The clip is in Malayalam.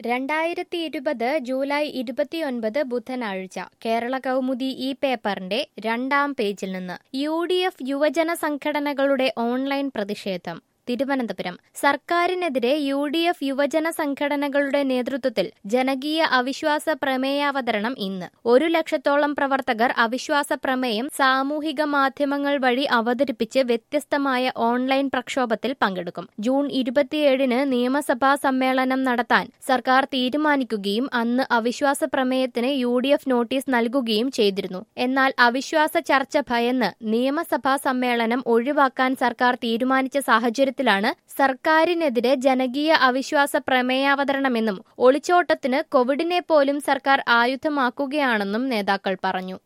രണ്ടായിരത്തി ഇരുപത് ജൂലൈ ഇരുപത്തിയൊൻപത് ബുധനാഴ്ച കേരള കൗമുദി ഈ പേപ്പറിന്റെ രണ്ടാം പേജിൽ നിന്ന് യു ഡി എഫ് യുവജന സംഘടനകളുടെ ഓൺലൈൻ പ്രതിഷേധം തിരുവനന്തപുരം സർക്കാരിനെതിരെ യു ഡി എഫ് യുവജന സംഘടനകളുടെ നേതൃത്വത്തിൽ ജനകീയ അവിശ്വാസ പ്രമേയാവതരണം ഇന്ന് ഒരു ലക്ഷത്തോളം പ്രവർത്തകർ അവിശ്വാസ പ്രമേയം സാമൂഹിക മാധ്യമങ്ങൾ വഴി അവതരിപ്പിച്ച് വ്യത്യസ്തമായ ഓൺലൈൻ പ്രക്ഷോഭത്തിൽ പങ്കെടുക്കും ജൂൺ ഇരുപത്തിയേഴിന് നിയമസഭാ സമ്മേളനം നടത്താൻ സർക്കാർ തീരുമാനിക്കുകയും അന്ന് അവിശ്വാസ പ്രമേയത്തിന് യു ഡി എഫ് നോട്ടീസ് നൽകുകയും ചെയ്തിരുന്നു എന്നാൽ അവിശ്വാസ ചർച്ച ഭയന്ന് നിയമസഭാ സമ്മേളനം ഒഴിവാക്കാൻ സർക്കാർ തീരുമാനിച്ച സാഹചര്യത്തിൽ സാഹചര്യത്തിലാണ് സർക്കാരിനെതിരെ ജനകീയ അവിശ്വാസ പ്രമേയാവതരണമെന്നും ഒളിച്ചോട്ടത്തിന് കോവിഡിനെ പോലും സർക്കാർ ആയുധമാക്കുകയാണെന്നും നേതാക്കൾ പറഞ്ഞു